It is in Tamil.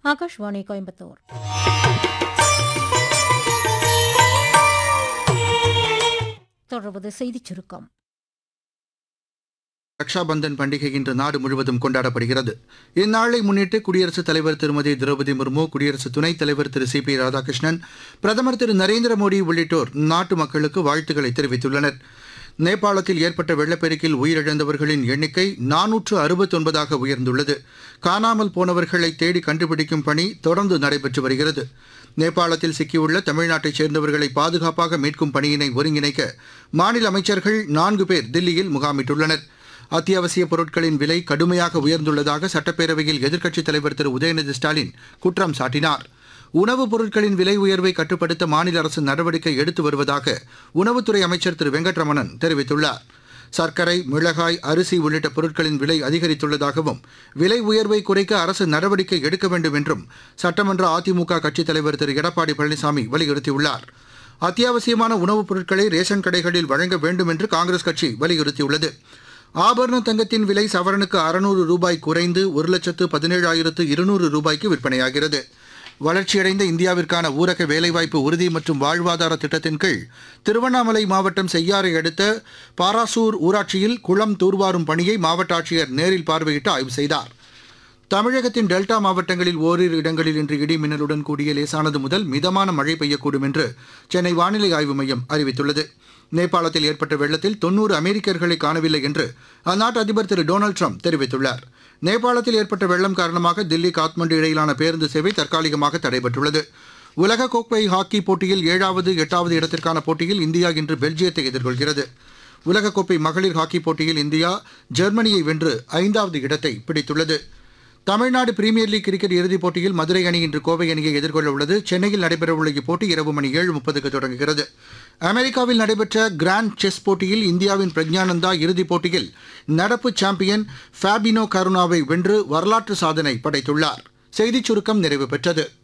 ஆகாஷ்வாணி கோயம்புத்தூர் தொடர்வது செய்திச் சுருக்கம் ரக்ஷாபந்தன் பண்டிகை இன்று நாடு முழுவதும் கொண்டாடப்படுகிறது இந்நாளை முன்னிட்டு குடியரசுத் தலைவர் திருமதி திரௌபதி முர்மு குடியரசு துணைத் தலைவர் திரு சி பி ராதாகிருஷ்ணன் பிரதமர் திரு நரேந்திர மோடி உள்ளிட்டோர் நாட்டு மக்களுக்கு வாழ்த்துக்களை தெரிவித்துள்ளனர் நேபாளத்தில் ஏற்பட்ட வெள்ளப்பெருக்கில் உயிரிழந்தவர்களின் எண்ணிக்கை நானூற்று அறுபத்தொன்பதாக உயர்ந்துள்ளது காணாமல் போனவர்களை தேடி கண்டுபிடிக்கும் பணி தொடர்ந்து நடைபெற்று வருகிறது நேபாளத்தில் சிக்கியுள்ள தமிழ்நாட்டைச் சேர்ந்தவர்களை பாதுகாப்பாக மீட்கும் பணியினை ஒருங்கிணைக்க மாநில அமைச்சர்கள் நான்கு பேர் தில்லியில் முகாமிட்டுள்ளனர் அத்தியாவசிய பொருட்களின் விலை கடுமையாக உயர்ந்துள்ளதாக சட்டப்பேரவையில் எதிர்க்கட்சித் தலைவர் திரு உதயநிதி ஸ்டாலின் குற்றம் சாட்டினார் உணவுப் பொருட்களின் விலை உயர்வை கட்டுப்படுத்த மாநில அரசு நடவடிக்கை எடுத்து வருவதாக உணவுத்துறை அமைச்சர் திரு வெங்கட்ரமணன் தெரிவித்துள்ளார் சர்க்கரை மிளகாய் அரிசி உள்ளிட்ட பொருட்களின் விலை அதிகரித்துள்ளதாகவும் விலை உயர்வை குறைக்க அரசு நடவடிக்கை எடுக்க வேண்டும் என்றும் சட்டமன்ற அதிமுக கட்சித் தலைவர் திரு எடப்பாடி பழனிசாமி வலியுறுத்தியுள்ளார் அத்தியாவசியமான உணவுப் பொருட்களை ரேஷன் கடைகளில் வழங்க வேண்டும் என்று காங்கிரஸ் கட்சி வலியுறுத்தியுள்ளது ஆபரண தங்கத்தின் விலை சவரனுக்கு அறுநூறு ரூபாய் குறைந்து ஒரு லட்சத்து பதினேழாயிரத்து இருநூறு ரூபாய்க்கு விற்பனையாகிறது வளர்ச்சியடைந்த இந்தியாவிற்கான ஊரக வேலைவாய்ப்பு உறுதி மற்றும் வாழ்வாதார திட்டத்தின் கீழ் திருவண்ணாமலை மாவட்டம் செய்யாறை அடுத்த பாராசூர் ஊராட்சியில் குளம் தூர்வாரும் பணியை மாவட்ட ஆட்சியர் நேரில் பார்வையிட்டு ஆய்வு செய்தார் தமிழகத்தின் டெல்டா மாவட்டங்களில் ஓரிரு இடங்களில் இன்று இடி மின்னலுடன் கூடிய லேசானது முதல் மிதமான மழை பெய்யக்கூடும் என்று சென்னை வானிலை ஆய்வு மையம் அறிவித்துள்ளது நேபாளத்தில் ஏற்பட்ட வெள்ளத்தில் தொன்னூறு அமெரிக்கர்களை காணவில்லை என்று அந்நாட்டு அதிபர் திரு டொனால்டு ட்ரம்ப் தெரிவித்துள்ளார் நேபாளத்தில் ஏற்பட்ட வெள்ளம் காரணமாக தில்லி காத்மண்டு இடையிலான பேருந்து சேவை தற்காலிகமாக தடைபட்டுள்ளது உலக கோப்பை ஹாக்கி போட்டியில் ஏழாவது எட்டாவது இடத்திற்கான போட்டியில் இந்தியா இன்று பெல்ஜியத்தை எதிர்கொள்கிறது உலகக்கோப்பை மகளிர் ஹாக்கி போட்டியில் இந்தியா ஜெர்மனியை வென்று ஐந்தாவது இடத்தை பிடித்துள்ளது தமிழ்நாடு பிரீமியர் லீக் கிரிக்கெட் இறுதிப் போட்டியில் மதுரை அணி இன்று கோவை அணியை எதிர்கொள்ள உள்ளது சென்னையில் நடைபெறவுள்ள இப்போட்டி இரவு மணி ஏழு முப்பதுக்கு தொடங்குகிறது அமெரிக்காவில் நடைபெற்ற கிராண்ட் செஸ் போட்டியில் இந்தியாவின் பிரக்ஞானந்தா இறுதிப் போட்டியில் நடப்பு சாம்பியன் ஃபேபினோ கருணாவை வென்று வரலாற்று சாதனை படைத்துள்ளார் செய்திச் சுருக்கம் நிறைவு பெற்றது